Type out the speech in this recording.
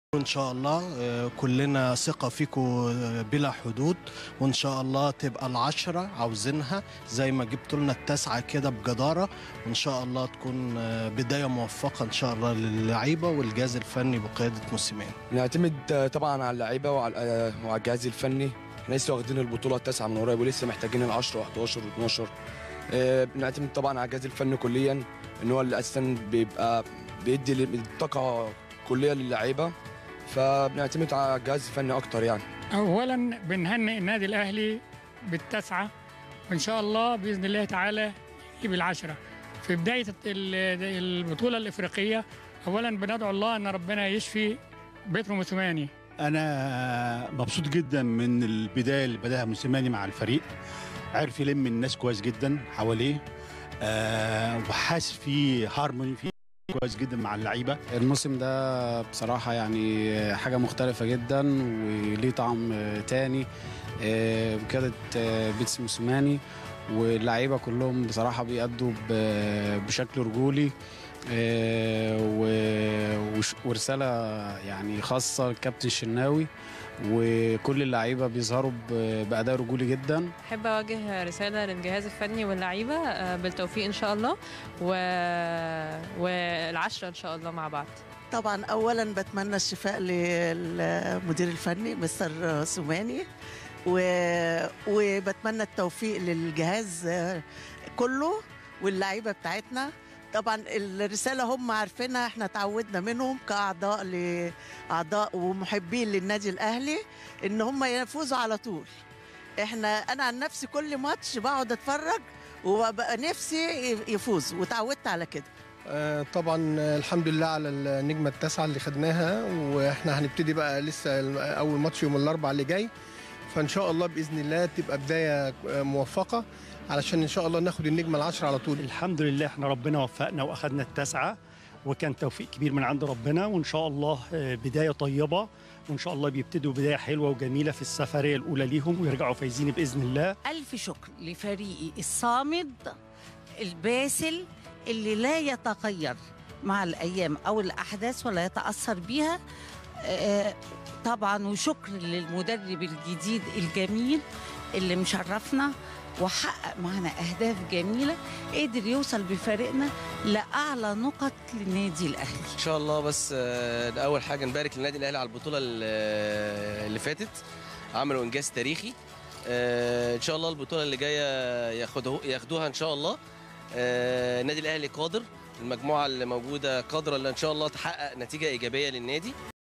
ان شاء الله آه، كلنا ثقه فيكم آه، بلا حدود وان شاء الله تبقى العشره عاوزينها زي ما جبتوا لنا التاسعه كده بجداره وان شاء الله تكون آه، بدايه موفقه ان شاء الله للعيبه والجهاز الفني بقياده موسيماني نعتمد آه، طبعا على اللعيبه وعلى آه، وعلى الجهاز الفني احنا لسه واخدين البطوله التاسعه من قريب ولسه محتاجين ال 10 و11 و12 بنعتمد طبعا على الجهاز الفني كليا ان هو اللي اساسا بيبقى بيدي الطاقه كليه للعيبه فبنعتمد على الجهاز الفني اكتر يعني اولا بنهنئ النادي الاهلي بالتسعه وان شاء الله باذن الله تعالى يجيب العشره في بدايه ال- البطوله الافريقيه اولا بندعو الله ان ربنا يشفي بيترو موسوماني انا مبسوط جدا من البدايه اللي بداها موسيماني مع الفريق عرف يلم الناس كويس جدا حواليه آه وحاسس في هارموني فيه كويس جدا مع اللعيبه الموسم ده بصراحة يعني حاجة مختلفة جدا وليه طعم تاني آه، بقيادة آه، بيتس موسيماني واللعيبة كلهم بصراحة بيأدوا ب- بشكل رجولي آه، و- وش- ورسالة يعني خاصة للكابتن الشناوي وكل اللعيبة بيظهروا ب- بأداء رجولي جدا أحب أوجه رسالة للجهاز الفني واللعيبة آه، بالتوفيق إن شاء الله و... والعشرة إن شاء الله مع بعض طبعا اولا بتمنى الشفاء للمدير الفني مستر سوماني و... وبتمنى التوفيق للجهاز آه، كله واللعيبه بتاعتنا طبعا الرساله هم عارفينها احنا تعودنا منهم كاعضاء لاعضاء ومحبين للنادي الاهلي ان هم يفوزوا على طول احنا انا عن نفسي كل ماتش بقعد اتفرج وببقى نفسي يفوز وتعودت على كده آه، طبعا آه، الحمد لله على النجمة التاسعة اللي خدناها واحنا هنبتدي بقى لسه الم- أول ماتش يوم الأربعاء اللي جاي فإن شاء الله بإذن الله تبقى بداية آه، موفقة علشان إن شاء الله ناخد النجمة العشرة على طول الحمد لله احنا ربنا وفقنا واخدنا التاسعه وكان توفيق كبير من عند ربنا وان شاء الله آه، بدايه طيبه وان شاء الله بيبتدوا بدايه حلوه وجميله في السفريه الاولى ليهم ويرجعوا فايزين باذن الله ألف شكر لفريقي الصامد الباسل اللي لا يتغير مع الأيام أو الأحداث ولا يتأثر بيها آه، طبعا وشكر للمدرب الجديد الجميل اللي مشرفنا وحقق معنا أهداف جميلة قدر يوصل بفريقنا لأعلى نقط للنادي الأهلي ان شاء الله بس آه، اول حاجه نبارك للنادي الاهلي على البطوله ال- آه، اللي فاتت عملوا انجاز تاريخي آه، ان شاء الله البطوله اللي جايه ياخدوه ياخدوها ان شاء الله آه، النادي الاهلي قادر المجموعه اللي موجوده قادره ان شاء الله تحقق نتيجه ايجابيه للنادي